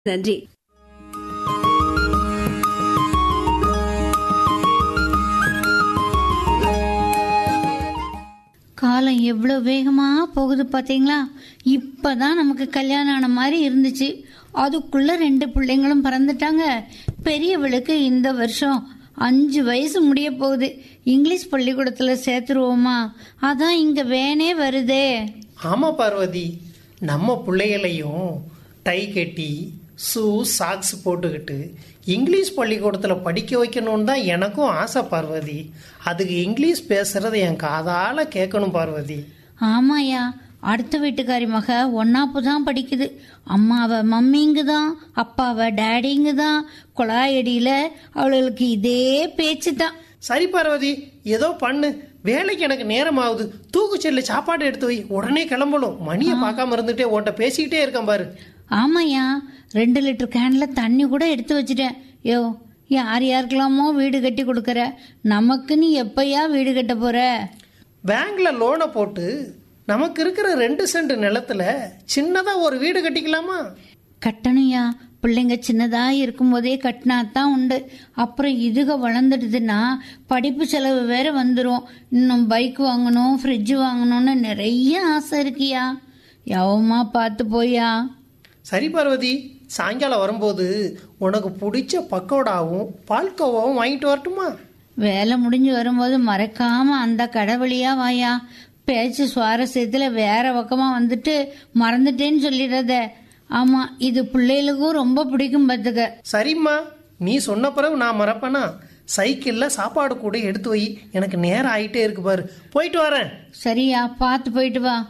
நன்றி காலம் எவ்வளோ வேகமா போகுது பாத்தீங்களா இப்பதான் நமக்கு கல்யாணம் ஆன மாதிரி இருந்துச்சு அதுக்குள்ள ரெண்டு பிள்ளைங்களும் பிறந்துட்டாங்க பெரியவளுக்கு இந்த வருஷம் அஞ்சு வயசு முடிய போகுது இங்கிலீஷ் பள்ளிக்கூடத்துல சேர்த்துருவோமா அதான் இங்க வேனே வருதே ஆமா பார்வதி நம்ம பிள்ளைகளையும் டை கட்டி ஷூ சாக்ஸ் போட்டுக்கிட்டு இங்கிலீஷ் பள்ளிக்கூடத்தில் படிக்க வைக்கணும்னு தான் எனக்கும் ஆசை பார்வதி அதுக்கு இங்கிலீஷ் பேசுறத என் காதால கேட்கணும் பார்வதி ஆமாயா அடுத்த வீட்டுக்காரி மக ஒன்னாப்பு தான் படிக்குது அம்மாவை மம்மிங்க தான் அப்பாவை டேடிங்க தான் குழாயடியில அவளுக்கு இதே பேச்சு தான் சரி பார்வதி ஏதோ பண்ணு வேலைக்கு எனக்கு நேரம் ஆகுது தூக்கு செல்லு சாப்பாடு எடுத்து வை உடனே கிளம்பணும் மணியை பார்க்காம இருந்துட்டே உன்கிட்ட பேசிக்கிட்டே இருக்கேன் பாரு ஆமாய்யா ரெண்டு லிட்டர் கேன்ல தண்ணி கூட எடுத்து வச்சிட்டேன் யோ யார் யாருக்கெல்லாமோ வீடு கட்டி கொடுக்கற நமக்கு நீ எப்பயா வீடு கட்ட போற பேங்க்ல லோனை போட்டு நமக்கு இருக்கிற ரெண்டு சென்ட் நிலத்துல சின்னதா ஒரு வீடு கட்டிக்கலாமா கட்டணும்யா பிள்ளைங்க சின்னதா இருக்கும்போதே கட்டினா தான் உண்டு அப்புறம் இதுக வளர்ந்துடுதுன்னா படிப்பு செலவு வேற வந்துடும் இன்னும் பைக் வாங்கணும் ஃப்ரிட்ஜ் வாங்கணும்னு நிறைய ஆசை இருக்கியா எவமா பார்த்து போயா சரி பார்வதி சாயங்காலம் வரும்போது உனக்கு பிடிச்ச பக்கோடாவும் பால்கோவாவும் வாங்கிட்டு வரட்டுமா வேலை முடிஞ்சு வரும்போது மறக்காம அந்த கடவுளியா வாயா பேச்சு சுவாரஸ்யத்துல வேற பக்கமா வந்துட்டு மறந்துட்டேன்னு சொல்லிடுறத ஆமா இது பிள்ளைகளுக்கும் ரொம்ப பிடிக்கும் பார்த்துக்க சரிம்மா நீ சொன்ன பிறகு நான் மறப்பேனா சைக்கிள்ல சாப்பாடு கூட எடுத்து வை எனக்கு நேரம் ஆயிட்டே இருக்கு பாரு போயிட்டு வரேன் சரியா பார்த்து போயிட்டு வா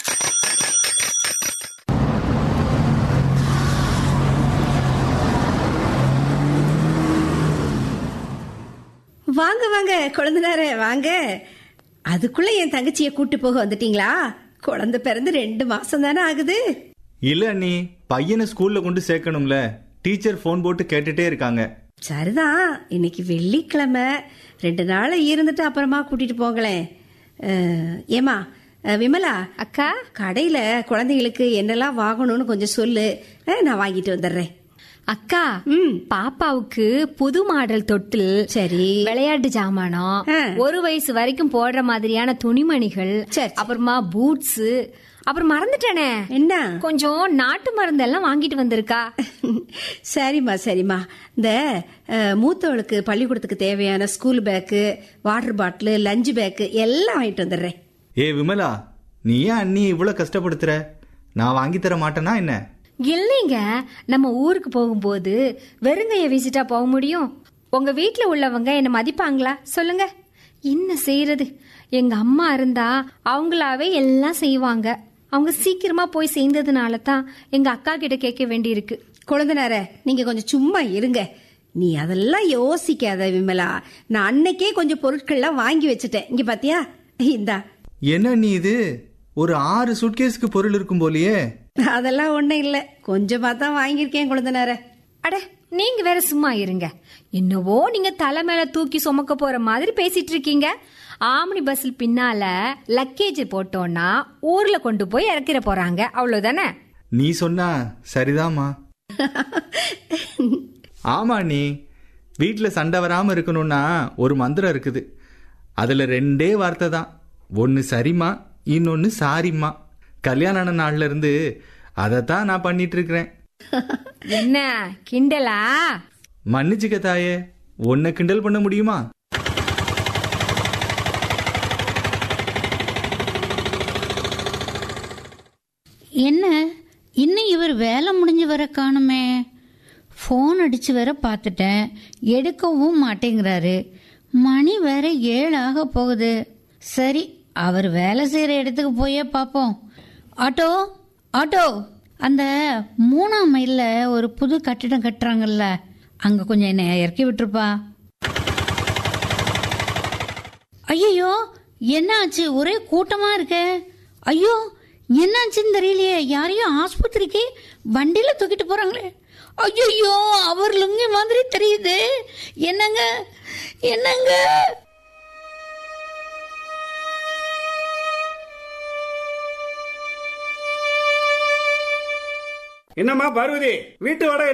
வாங்க வாங்க குழந்தைனாரே வாங்க அதுக்குள்ள என் தங்கச்சிய கூட்டு போக வந்துட்டீங்களா குழந்தை பிறந்து ரெண்டு மாசம் தானே ஆகுது இல்ல அண்ணி பையனை ஸ்கூல்ல கொண்டு சேர்க்கணும்ல டீச்சர் ஃபோன் போட்டு கேட்டுட்டே இருக்காங்க சரிதான் இன்னைக்கு வெள்ளிக்கிழமை ரெண்டு நாள் இருந்துட்டு அப்புறமா கூட்டிட்டு போங்களேன் அஹ், ஏமா அஹ், விமலா அக்கா கடையில குழந்தைகளுக்கு என்னெல்லாம் வாங்கணும்னு கொஞ்சம் சொல்லு அஹ், நான் வாங்கிட்டு வந்துடுறேன் அக்கா ம் பாப்பாவுக்கு புது மாடல் தொட்டில் சரி விளையாட்டு ஜாமானம் ஆ. ஒரு வயசு வரைக்கும் போடுற மாதிரியான துணிமணிகள் சரி. அப்புறமா பூட்ஸ் அப்புறம் மறந்துட்டேனே என்ன கொஞ்சம் நாட்டு மருந்தெல்லாம் வாங்கிட்டு வந்திருக்கா சரிம்மா சரிம்மா இந்த அஹ், மூத்தவளுக்கு பள்ளிக்கூடத்துக்கு தேவையான school bag water bottle lunch bag எல்லாம் வாங்கிட்டு வந்துடுறேன் ஏ விமலா நீ ஏன் அண்ணி இவ்வளவு கஷ்டப்படுத்துற நான் வாங்கி தர மாட்டேனா என்ன இல்லைங்க நம்ம ஊருக்கு போகும்போது வெறுங்கைய வீசிட்டா போக முடியும் உங்க வீட்ல உள்ளவங்க என்ன மதிப்பாங்களா சொல்லுங்க என்ன செய்யறது எங்க அம்மா இருந்தா அவங்களாவே எல்லாம் செய்வாங்க அவங்க சீக்கிரமா போய் சேர்ந்ததுனால தான் எங்க அக்கா கிட்ட கேட்க வேண்டியிருக்கு குழந்தைனார நீங்க கொஞ்சம் சும்மா இருங்க நீ அதெல்லாம் யோசிக்காத விமலா நான் அன்னைக்கே கொஞ்சம் பொருட்கள்லாம் வாங்கி வச்சுட்டேன் இங்க பாத்தியா இந்தா என்ன நீ இது ஒரு ஆறு சுட்கேஸ்க்கு பொருள் இருக்கும் போலயே அதெல்லாம் ஒண்ணும் இல்ல கொஞ்சமா தான் வாங்கியிருக்கேன் குழந்தைனார அட நீங்க வேற சும்மா இருங்க என்னவோ நீங்க தலை மேல தூக்கி சுமக்க போற மாதிரி பேசிட்டு இருக்கீங்க ஆம்னி பஸ்ஸில் பின்னால லக்கேஜ் போட்டோம்னா ஊர்ல கொண்டு போய் இறக்கிற போறாங்க அவ்வளவுதானே நீ சொன்னா சரிதாம்மா ஆமா நீ வீட்ல சண்டை வராம இருக்கணும்னா ஒரு மந்திரம் இருக்குது அதுல ரெண்டே வார்த்தை தான் ஒன்னு சரிம்மா இன்னொன்னு சாரிம்மா கல்யாண ஆன நாள்ல இருந்து அதைத்தான் நான் பண்ணிட்டு இருக்கிறேன் என்ன கிண்டலா மன்னிச்சுக்க தாயே உன்னை கிண்டல் பண்ண முடியுமா என்ன இன்னும் இவர் வேலை முடிஞ்சு வர காணுமே ஃபோன் அடிச்சு வேற பார்த்துட்டேன் எடுக்கவும் மாட்டேங்கிறாரு மணி வேற ஏழு ஆக போகுது சரி அவர் வேலை செய்யற இடத்துக்கு போயே பார்ப்போம் ஆட்டோ ஆட்டோ அந்த மூணாம் மைல்ல ஒரு புது கட்டிடம் கட்டுறாங்கல்ல அங்க கொஞ்சம் என்ன இறக்கி விட்டுருப்பா ஐயோ என்ன ஆச்சு ஒரே கூட்டமா இருக்கே ஐயோ என்னாச்சுன்னு தெரியலையே யாரையும் ஆஸ்பத்திரிக்கு வண்டியில தூக்கிட்டு போறாங்களே ஐயோ அவர் லுங்கி மாதிரி தெரியுது என்னங்க என்னங்க என்னம்மா பார்வதி வீட்டு வாடகை